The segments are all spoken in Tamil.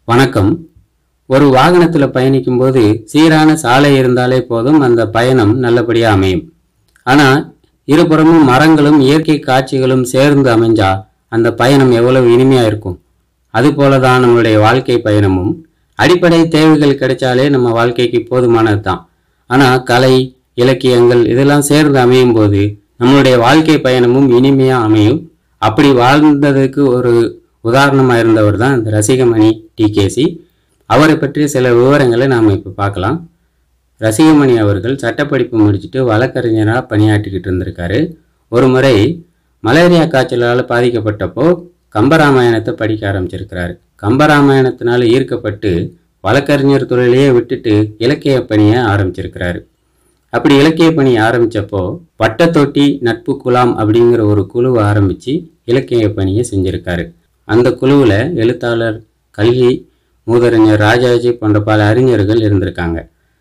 வணக்கம் ஒரு வாகனத்தில் பயணிக்கும்போது சீரான சாலை இருந்தாலே போதும் அந்த பயணம் நல்லபடியாக அமையும் ஆனால் இருபுறமும் மரங்களும் இயற்கை காட்சிகளும் சேர்ந்து அமைஞ்சா அந்த பயணம் எவ்வளவு இனிமையாக இருக்கும் அதுபோல தான் நம்மளுடைய வாழ்க்கை பயணமும் அடிப்படை தேவைகள் கிடைச்சாலே நம்ம வாழ்க்கைக்கு போதுமானது தான் ஆனால் கலை இலக்கியங்கள் இதெல்லாம் சேர்ந்து அமையும் போது நம்மளுடைய வாழ்க்கை பயணமும் இனிமையாக அமையும் அப்படி வாழ்ந்ததுக்கு ஒரு உதாரணமாக இருந்தவர் தான் இந்த ரசிகமணி டிகேசி அவரை பற்றிய சில விவரங்களை நாம் இப்போ பார்க்கலாம் ரசிகமணி அவர்கள் சட்டப்படிப்பு முடிச்சுட்டு வழக்கறிஞராக பணியாற்றிக்கிட்டு இருந்திருக்காரு ஒரு முறை மலேரியா காய்ச்சலால் பாதிக்கப்பட்டப்போ கம்பராமாயணத்தை படிக்க ஆரம்பிச்சிருக்கிறாரு கம்பராமாயணத்தினால ஈர்க்கப்பட்டு வழக்கறிஞர் தொழிலையே விட்டுட்டு இலக்கிய பணியை ஆரம்பிச்சிருக்கிறாரு அப்படி இலக்கிய பணி ஆரம்பித்தப்போ வட்டத்தொட்டி நட்பு குலாம் அப்படிங்கிற ஒரு குழுவை ஆரம்பித்து இலக்கிய பணியை செஞ்சுருக்காரு அந்த குழுவில் எழுத்தாளர் கல்கி மூதறிஞர் ராஜாஜி போன்ற பல அறிஞர்கள் இருந்திருக்காங்க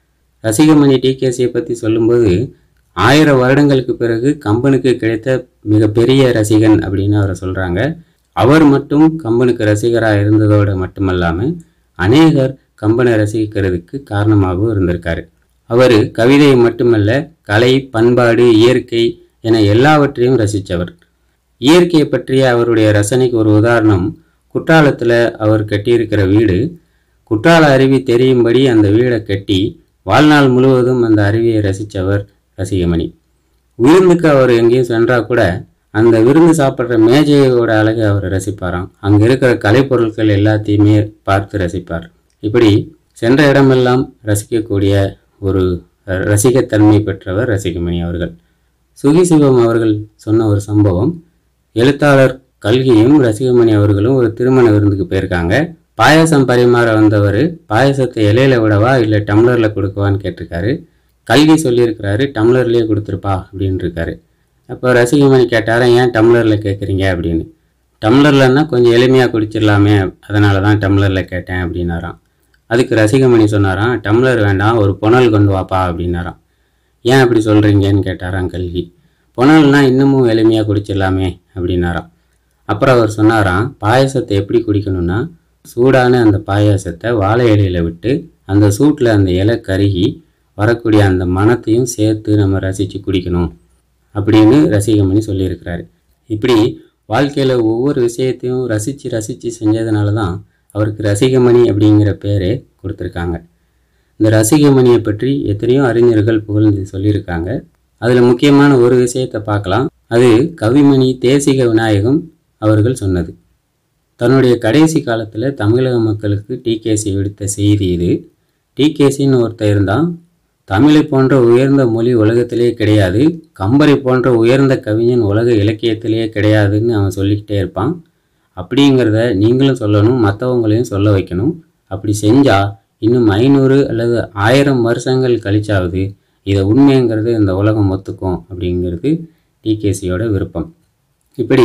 ரசிகமணி டிகேசியை பற்றி சொல்லும்போது ஆயிரம் வருடங்களுக்கு பிறகு கம்பனுக்கு கிடைத்த மிகப்பெரிய ரசிகன் அப்படின்னு அவரை சொல்கிறாங்க அவர் மட்டும் கம்பனுக்கு ரசிகராக இருந்ததோடு மட்டுமல்லாமல் அநேகர் கம்பனை ரசிக்கிறதுக்கு காரணமாகவும் இருந்திருக்காரு அவர் கவிதையை மட்டுமல்ல கலை பண்பாடு இயற்கை என எல்லாவற்றையும் ரசித்தவர் இயற்கையை பற்றிய அவருடைய ரசனைக்கு ஒரு உதாரணம் குற்றாலத்தில் அவர் கட்டியிருக்கிற வீடு குற்றால அருவி தெரியும்படி அந்த வீடை கட்டி வாழ்நாள் முழுவதும் அந்த அருவியை ரசித்தவர் ரசிகமணி விருந்துக்கு அவர் எங்கேயும் சென்றால் கூட அந்த விருந்து சாப்பிட்ற மேஜையோட அழகை அவர் ரசிப்பாராம் அங்கே இருக்கிற கலைப்பொருட்கள் எல்லாத்தையுமே பார்த்து ரசிப்பார் இப்படி சென்ற இடமெல்லாம் ரசிக்கக்கூடிய ஒரு ரசிகத்தன்மை பெற்றவர் ரசிகமணி அவர்கள் சுகி சிவம் அவர்கள் சொன்ன ஒரு சம்பவம் எழுத்தாளர் கல்கியும் ரசிகமணி அவர்களும் ஒரு திருமண விருந்துக்கு போயிருக்காங்க பாயாசம் பரிமாற வந்தவர் பாயாசத்தை இலையில விடவா இல்லை டம்ளரில் கொடுக்கவான்னு கேட்டிருக்காரு கல்கி சொல்லியிருக்கிறாரு டம்ளர்லேயே கொடுத்துருப்பா அப்படின்னு இருக்காரு அப்போ ரசிகமணி கேட்டாரா ஏன் டம்ளரில் கேட்குறீங்க அப்படின்னு டம்ளர்லன்னா கொஞ்சம் எளிமையாக குடிச்சிடலாமே அதனால தான் டம்ளரில் கேட்டேன் அப்படின்னாராம் அதுக்கு ரசிகமணி சொன்னாராம் டம்ளர் வேண்டாம் ஒரு புனல் கொண்டு வாப்பா அப்படின்னாராம் ஏன் அப்படி சொல்கிறீங்கன்னு கேட்டாராம் கல்கி புனல்னா இன்னமும் எளிமையாக குடிச்சிடலாமே அப்படின்னாராம் அப்புறம் அவர் சொன்னாராம் பாயாசத்தை எப்படி குடிக்கணும்னா சூடான அந்த பாயாசத்தை வாழை இலையில விட்டு அந்த சூட்டில் அந்த இலை கருகி வரக்கூடிய அந்த மனத்தையும் சேர்த்து நம்ம ரசித்து குடிக்கணும் அப்படின்னு ரசிகமணி சொல்லியிருக்கிறாரு இப்படி வாழ்க்கையில் ஒவ்வொரு விஷயத்தையும் ரசித்து ரசித்து செஞ்சதுனால தான் அவருக்கு ரசிகமணி அப்படிங்கிற பேரே கொடுத்துருக்காங்க இந்த ரசிகமணியை பற்றி எத்தனையோ அறிஞர்கள் புகழ்ந்து சொல்லியிருக்காங்க அதில் முக்கியமான ஒரு விஷயத்தை பார்க்கலாம் அது கவிமணி தேசிக விநாயகம் அவர்கள் சொன்னது தன்னுடைய கடைசி காலத்தில் தமிழக மக்களுக்கு டிகேசி விடுத்த செய்தி இது டிகேசின்னு ஒருத்தர் இருந்தான் தமிழை போன்ற உயர்ந்த மொழி உலகத்திலே கிடையாது கம்பரை போன்ற உயர்ந்த கவிஞன் உலக இலக்கியத்திலேயே கிடையாதுன்னு அவன் சொல்லிக்கிட்டே இருப்பான் அப்படிங்கிறத நீங்களும் சொல்லணும் மற்றவங்களையும் சொல்ல வைக்கணும் அப்படி செஞ்சால் இன்னும் ஐநூறு அல்லது ஆயிரம் வருஷங்கள் கழிச்சாவது இதை உண்மைங்கிறது இந்த உலகம் ஒத்துக்கும் அப்படிங்கிறது டிகேசியோட விருப்பம் இப்படி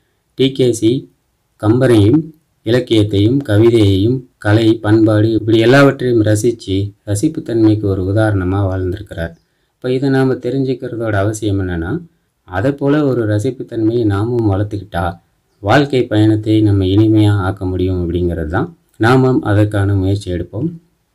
டிகேசி கம்பரையும் இலக்கியத்தையும் கவிதையையும் கலை பண்பாடு இப்படி எல்லாவற்றையும் ரசித்து ரசிப்புத்தன்மைக்கு ஒரு உதாரணமாக வாழ்ந்திருக்கிறார் இப்போ இதை நாம் தெரிஞ்சுக்கிறதோட அவசியம் என்னென்னா அதை போல் ஒரு ரசிப்புத்தன்மையை நாமும் வளர்த்துக்கிட்டா வாழ்க்கை பயணத்தை நம்ம இனிமையாக ஆக்க முடியும் அப்படிங்கிறது தான் நாமும் அதற்கான முயற்சி எடுப்போம்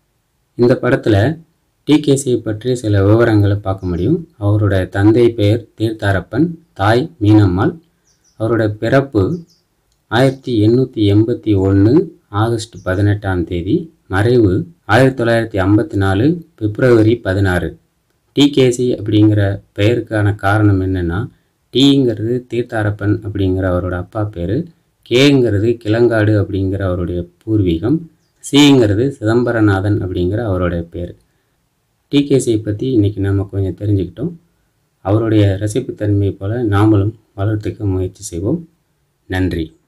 இந்த படத்தில் டிகேசியை பற்றி சில விவரங்களை பார்க்க முடியும் அவரோட தந்தை பெயர் தீர்த்தாரப்பன் தாய் மீனம்மாள் அவரோட பிறப்பு ஆயிரத்தி எண்ணூற்றி எண்பத்தி ஒன்று ஆகஸ்ட் பதினெட்டாம் தேதி மறைவு ஆயிரத்தி தொள்ளாயிரத்தி ஐம்பத்தி நாலு பிப்ரவரி பதினாறு டிகேசி அப்படிங்கிற பெயருக்கான காரணம் என்னென்னா டீங்கிறது தீர்த்தாரப்பன் அப்படிங்கிற அவரோட அப்பா பேர் கேங்கிறது கிளங்காடு அப்படிங்கிற அவருடைய பூர்வீகம் சிங்கிறது சிதம்பரநாதன் அப்படிங்கிற அவருடைய பேர் டிகேசியை பற்றி இன்றைக்கி நம்ம கொஞ்சம் தெரிஞ்சுக்கிட்டோம் அவருடைய ரசிப்புத்தன்மையை போல் நாமளும் வளர்த்துக்க முயற்சி செய்வோம் நன்றி